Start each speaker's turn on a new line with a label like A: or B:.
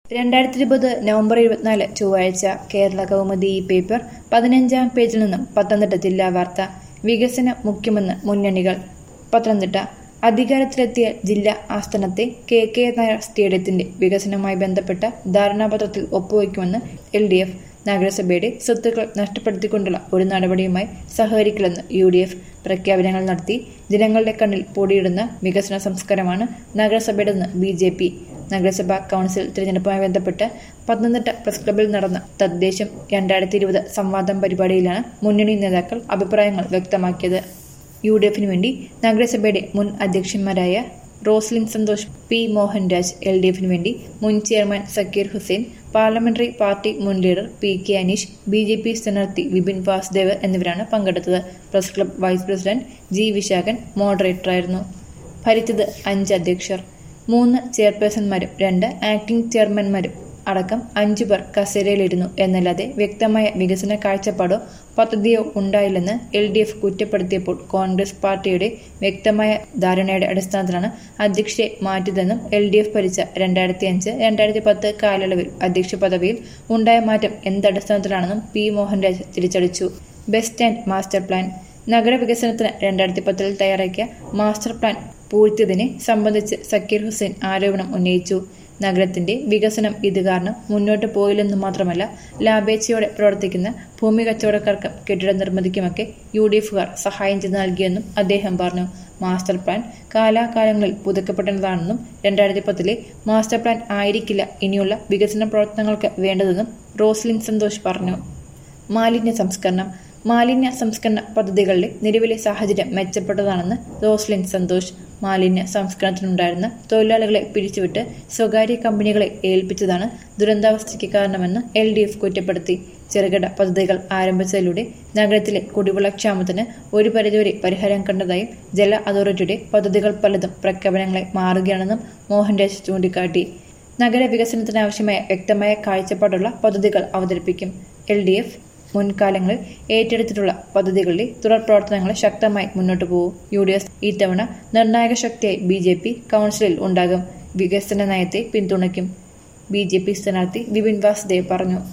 A: രണ്ടായിരത്തി ഇരുപത് നവംബർ ഇരുപത്തിനാല് ചൊവ്വാഴ്ച കേരള കൗമുദി ഈ പേപ്പർ പതിനഞ്ചാം പേജിൽ നിന്നും പത്തനംതിട്ട ജില്ലാ വാർത്ത വികസനം മുഖ്യമെന്ന് മുന്നണികൾ പത്തനംതിട്ട അധികാരത്തിലെത്തിയ ജില്ലാ ആസ്ഥാനത്തെ കെ കെ നായർ സ്റ്റേഡിയത്തിന്റെ വികസനവുമായി ബന്ധപ്പെട്ട ധാരണാപത്രത്തിൽ ഒപ്പുവയ്ക്കുമെന്ന് എൽ ഡി എഫ് നഗരസഭയുടെ സ്വത്തുക്കൾ നഷ്ടപ്പെടുത്തിക്കൊണ്ടുള്ള ഒരു നടപടിയുമായി സഹകരിക്കില്ലെന്ന് യു ഡി എഫ് പ്രഖ്യാപനങ്ങൾ നടത്തി ജനങ്ങളുടെ കണ്ണിൽ പൊടിയിടുന്ന വികസന സംസ്കാരമാണ് നഗരസഭയുടെന്ന് ബി ജെ പി നഗരസഭാ കൌൺസിൽ തിരഞ്ഞെടുപ്പുമായി ബന്ധപ്പെട്ട് പത്തനംതിട്ട പ്രസ് ക്ലബിൽ നടന്ന തദ്ദേശം രണ്ടായിരത്തി ഇരുപത് സംവാദം പരിപാടിയിലാണ് മുന്നണി നേതാക്കൾ അഭിപ്രായങ്ങൾ വ്യക്തമാക്കിയത് യു ഡി എഫിനു വേണ്ടി നഗരസഭയുടെ മുൻ അധ്യക്ഷന്മാരായ Roslin Santhosh P Mohanraj L D എഫിനു വേണ്ടി മുൻ chairman Sakkir Hussain parliamentary party മുൻ leader P K Aneesh B J P സ്ഥാനാർത്ഥി വിപിൻ വാസുദേവ് എന്നിവരാണ് പങ്കെടുത്തത് press club vice president G Visakhan മോഡറേറ്ററായിരുന്നു ഭരിച്ചത് അഞ്ച് അധ്യക്ഷർ മൂന്ന് ചെയർപേഴ്സൺമാരും രണ്ട് ആക്ടിംഗ് ചെയർമാൻമാരും അടക്കം അഞ്ചു പേർ കസേരയിലിരുന്നു എന്നല്ലാതെ വ്യക്തമായ വികസന കാഴ്ചപ്പാടോ പദ്ധതിയോ ഉണ്ടായില്ലെന്ന് എൽ ഡി എഫ് കുറ്റപ്പെടുത്തിയപ്പോൾ കോൺഗ്രസ് പാർട്ടിയുടെ വ്യക്തമായ ധാരണയുടെ അടിസ്ഥാനത്തിലാണ് അധ്യക്ഷരെ മാറ്റിയതെന്നും എൽ ഡി എഫ് ഭരിച്ച രണ്ടായിരത്തി അഞ്ച് രണ്ടായിരത്തി പത്ത് കാലയളവിൽ അധ്യക്ഷ പദവിയിൽ ഉണ്ടായ മാറ്റം എന്തടിസ്ഥാനത്തിലാണെന്നും പി മോഹൻരാജ് തിരിച്ചടിച്ചു ബസ് സ്റ്റാൻഡ് മാസ്റ്റർ പ്ലാൻ നഗരവികസനത്തിന് രണ്ടായിരത്തി പത്തിൽ തയ്യാറാക്കിയ മാസ്റ്റർ പ്ലാൻ പൂഴ്ത്തിയതിനെ സംബന്ധിച്ച് സക്കീർ ഹുസൈൻ ആരോപണം ഉന്നയിച്ചു നഗരത്തിന്റെ വികസനം ഇത് കാരണം മുന്നോട്ട് പോയില്ലെന്ന് മാത്രമല്ല ലാഭേച്ഛയോടെ പ്രവർത്തിക്കുന്ന ഭൂമി കച്ചവടക്കാർക്ക് കെട്ടിട നിർമ്മിതിക്കുമൊക്കെ യു ഡി എഫുകാർ സഹായം ചെയ്ത് നൽകിയെന്നും അദ്ദേഹം പറഞ്ഞു മാസ്റ്റർ പ്ലാൻ കാലാകാലങ്ങളിൽ പുതുക്കപ്പെട്ടതാണെന്നും രണ്ടായിരത്തി പത്തിലെ മാസ്റ്റർ പ്ലാൻ ആയിരിക്കില്ല ഇനിയുള്ള വികസന പ്രവർത്തനങ്ങൾക്ക് വേണ്ടതെന്നും റോസ്ലിൻ സന്തോഷ് പറഞ്ഞു മാലിന്യ സംസ്കരണം മാലിന്യ സംസ്കരണ പദ്ധതികളുടെ നിലവിലെ സാഹചര്യം മെച്ചപ്പെട്ടതാണെന്ന് റോസ്ലിൻ സന്തോഷ് മാലിന്യ സംസ്കരണത്തിനുണ്ടായിരുന്ന തൊഴിലാളികളെ പിരിച്ചുവിട്ട് സ്വകാര്യ കമ്പനികളെ ഏൽപ്പിച്ചതാണ് ദുരന്താവസ്ഥയ്ക്ക് കാരണമെന്ന് എൽ ഡി എഫ് കുറ്റപ്പെടുത്തി ചെറുകിട പദ്ധതികൾ ആരംഭിച്ചതിലൂടെ നഗരത്തിലെ കുടിവെള്ളക്ഷാമത്തിന് ഒരു പരിധിവരെ പരിഹാരം കണ്ടതായും ജല അതോറിറ്റിയുടെ പദ്ധതികൾ പലതും പ്രഖ്യാപനങ്ങളെ മാറുകയാണെന്നും മോഹൻരാജ് ചൂണ്ടിക്കാട്ടി നഗരവികസനത്തിനാവശ്യമായ വ്യക്തമായ കാഴ്ചപ്പാടുള്ള പദ്ധതികൾ അവതരിപ്പിക്കും എൽ ഡി എഫ് മുൻകാലങ്ങളിൽ ഏറ്റെടുത്തിട്ടുള്ള പദ്ധതികളുടെ തുടർ പ്രവർത്തനങ്ങൾ ശക്തമായി മുന്നോട്ടു പോകും യു ഡി എഫ് ഇത്തവണ നിർണായക ശക്തിയായി ബി ജെ പി കൌൺസിലിൽ ഉണ്ടാകും വികസന നയത്തെ പിന്തുണയ്ക്കും ബി ജെ പി സ്ഥാനാർത്ഥി വിപിൻ വാസുദേവ് പറഞ്ഞു